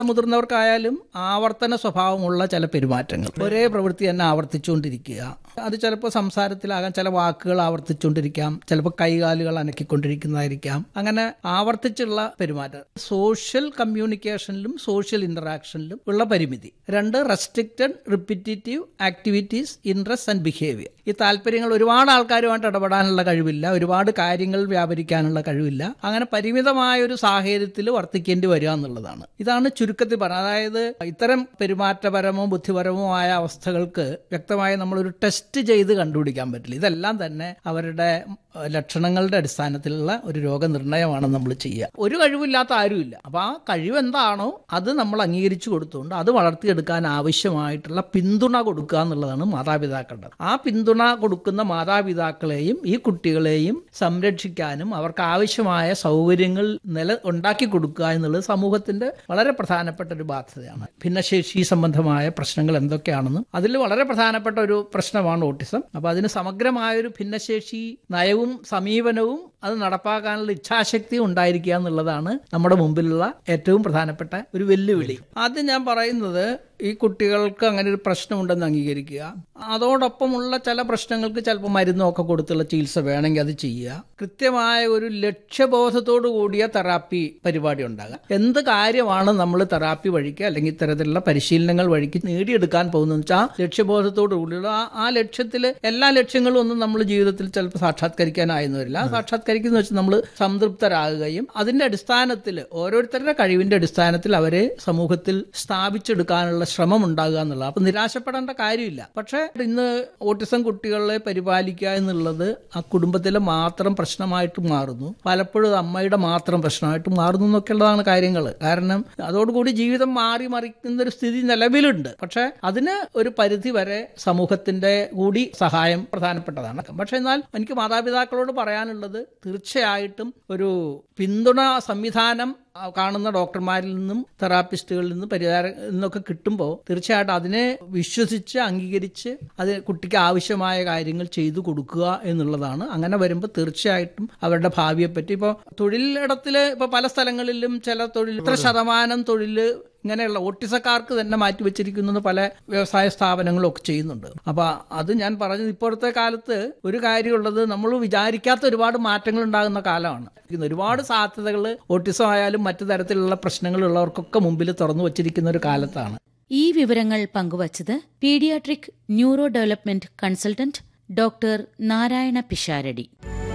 മുതിർന്നവർക്കായാലും ആവർത്തന സ്വഭാവമുള്ള ചില പെരുമാറ്റങ്ങൾ ഒരേ പ്രവൃത്തി തന്നെ ആവർത്തിച്ചുകൊണ്ടിരിക്കുക അത് ചിലപ്പോൾ സംസാരത്തിലാകാം ചില വാക്കുകൾ ആവർത്തിച്ചുകൊണ്ടിരിക്കാം ചിലപ്പോൾ കൈകാലുകൾ അനക്കിക്കൊണ്ടിരിക്കുന്നതായിരിക്കാം അങ്ങനെ ആവർത്തിച്ചുള്ള പെരുമാറ്റം സോഷ്യൽ കമ്മ്യൂണിക്കേഷനിലും സോഷ്യൽ ഇന്ററാക്ഷനിലും ഉള്ള പരിമിതി രണ്ട് restricted repetitive activities interest and behaviour ഈ താല്പര്യങ്ങൾ ഒരുപാട് ആൾക്കാരുമായിട്ട് ഇടപെടാനുള്ള കഴിവില്ല ഒരുപാട് കാര്യങ്ങൾ വ്യാപരിക്കാനുള്ള കഴിവില്ല അങ്ങനെ പരിമിതമായ ഒരു സാഹചര്യത്തിൽ വർത്തിക്കേണ്ടി വരിക എന്നുള്ളതാണ് ഇതാണ് ചുരുക്കത്തിൽ പറഞ്ഞത് അതായത് ഇത്തരം പെരുമാറ്റപരമോ ബുദ്ധിപരമോ ആയ അവസ്ഥകൾക്ക് വ്യക്തമായി നമ്മളൊരു ടെസ്റ്റ് ചെയ്ത് കണ്ടുപിടിക്കാൻ പറ്റില്ല ഇതെല്ലാം തന്നെ അവരുടെ ഏഹ്, ലക്ഷണങ്ങളുടെ അടിസ്ഥാനത്തിലുള്ള ഒരു രോഗനിർണയമാണ് നമ്മൾ ചെയ്യുക ഒരു കഴിവില്ലാത്ത ആരുമില്ല അപ്പൊ ആ കഴിവ് എന്താണോ അത് നമ്മൾ അംഗീകരിച്ചു കൊടുത്തുകൊണ്ട് അത് വളർത്തിയെടുക്കാൻ ആവശ്യമായിട്ടുള്ള പിന്തുണ കൊടുക്കുക എന്നുള്ളതാണ് മാതാപിതാക്കളുടെ ആ പിന്തുണ കൊടുക്കുന്ന മാതാപിതാക്കളെയും ഈ കുട്ടികളെയും സംരക്ഷിക്കാനും അവർക്ക് ആവശ്യമായ സൗകര്യങ്ങൾ നില ഉണ്ടാക്കി കൊടുക്കുക എന്നുള്ളത് സമൂഹത്തിന്റെ വളരെ പ്രധാനപ്പെട്ട ഒരു ബാധ്യതയാണ് ഭിന്നശേഷി സംബന്ധമായ പ്രശ്നങ്ങൾ എന്തൊക്കെയാണെന്നും അതിൽ വളരെ പ്രധാനപ്പെട്ട ഒരു പ്രശ്നമാണ് ഓട്ടിസം അപ്പൊ അതിന് സമഗ്രമായ ഒരു ഭിന്നശേഷി നയവും സമീപനവും അത് നടപ്പാക്കാനുള്ള ഇച്ഛാശക്തി ഉണ്ടായിരിക്കുക എന്നുള്ളതാണ് നമ്മുടെ മുമ്പിലുള്ള ഏറ്റവും പ്രധാനപ്പെട്ട ഒരു വെല്ലുവിളി ആദ്യം ഞാൻ പറയുന്നത് ഈ കുട്ടികൾക്ക് അങ്ങനെ ഒരു പ്രശ്നമുണ്ടെന്ന് അംഗീകരിക്കുക അതോടൊപ്പമുള്ള ചില പ്രശ്നങ്ങൾക്ക് ചിലപ്പോൾ മരുന്നൊക്കെ കൊടുത്തുള്ള ചികിത്സ വേണമെങ്കിൽ അത് ചെയ്യുക കൃത്യമായ ഒരു ലക്ഷ്യബോധത്തോടു കൂടിയ തെറാപ്പി പരിപാടി ഉണ്ടാകുക എന്ത് കാര്യമാണ് നമ്മൾ തെറാപ്പി വഴിക്ക് അല്ലെങ്കിൽ ഇത്തരത്തിലുള്ള പരിശീലനങ്ങൾ വഴിക്ക് നേടിയെടുക്കാൻ പോകുന്നതെന്ന് വെച്ചാൽ ആ ലക്ഷ്യബോധത്തോടു കൂടിയുള്ള ആ ആ ലക്ഷ്യത്തിൽ എല്ലാ ലക്ഷ്യങ്ങളും ഒന്നും നമ്മൾ ജീവിതത്തിൽ ചിലപ്പോൾ സാക്ഷാത്കരിക്കാനായെന്ന് വരില്ല ആ സാക്ഷാത്കരിക്കുന്ന വെച്ച് നമ്മൾ സംതൃപ്തരാകുകയും അതിന്റെ അടിസ്ഥാനത്തിൽ ഓരോരുത്തരുടെ കഴിവിന്റെ അടിസ്ഥാനത്തിൽ അവരെ സമൂഹത്തിൽ സ്ഥാപിച്ചെടുക്കാനുള്ള ശ്രമം ഉണ്ടാകുക എന്നുള്ളത് അപ്പൊ നിരാശപ്പെടേണ്ട കാര്യമില്ല പക്ഷേ ഇന്ന് ഓട്ടിസം കുട്ടികളെ പരിപാലിക്കുക എന്നുള്ളത് ആ കുടുംബത്തിലെ മാത്രം പ്രശ്നമായിട്ട് മാറുന്നു പലപ്പോഴും അത് അമ്മയുടെ മാത്രം പ്രശ്നമായിട്ട് മാറുന്നു എന്നൊക്കെയുള്ളതാണ് കാര്യങ്ങൾ കാരണം അതോടുകൂടി ജീവിതം മാറി മറിക്കുന്ന ഒരു സ്ഥിതി നിലവിലുണ്ട് പക്ഷെ അതിന് ഒരു പരിധി വരെ സമൂഹത്തിന്റെ കൂടി സഹായം പ്രധാനപ്പെട്ടതാണ് പക്ഷെ എന്നാൽ എനിക്ക് മാതാപിതാക്കളോട് പറയാനുള്ളത് തീർച്ചയായിട്ടും ഒരു പിന്തുണ സംവിധാനം ആ, കാണുന്ന ഡോക്ടർമാരിൽ നിന്നും തെറാപ്പിസ്റ്റുകളിൽ നിന്നും പരിഹാരം നിന്നൊക്കെ കിട്ടുമ്പോൾ തീർച്ചയായിട്ടും അതിനെ വിശ്വസിച്ച് അംഗീകരിച്ച് അത് കുട്ടിക്ക് ആവശ്യമായ കാര്യങ്ങൾ ചെയ്തു കൊടുക്കുക എന്നുള്ളതാണ് അങ്ങനെ വരുമ്പോൾ തീർച്ചയായിട്ടും അവരുടെ ഭാവിയെ പറ്റി ഇപ്പോൾ തൊഴിലിടത്തില് ഇപ്പോൾ പല സ്ഥലങ്ങളിലും ചില തൊഴിൽ ഇത്ര ശതമാനം തൊഴിൽ ഇങ്ങനെയുള്ള ഓട്ടിസക്കാർക്ക് തന്നെ മാറ്റിവെച്ചിരിക്കുന്നത് പല വ്യവസായ സ്ഥാപനങ്ങളും ഒക്കെ ചെയ്യുന്നുണ്ട് അപ്പൊ അത് ഞാൻ പറഞ്ഞത് ഇപ്പോഴത്തെ കാലത്ത് ഒരു കാര്യമുള്ളത് നമ്മൾ വിചാരിക്കാത്ത ഒരുപാട് മാറ്റങ്ങൾ ഉണ്ടാകുന്ന കാലമാണ് ഇന്ന് ഒരുപാട് സാധ്യതകൾ ഓട്ടിസം ആയാലും മറ്റു തരത്തിലുള്ള പ്രശ്നങ്ങളുള്ളവർക്കൊക്കെ മുമ്പിൽ തുറന്നു വച്ചിരിക്കുന്ന ഒരു കാലത്താണ് ഈ വിവരങ്ങൾ പങ്കുവച്ചത് paediatric neuro development consultant doctor Narayana Pisharody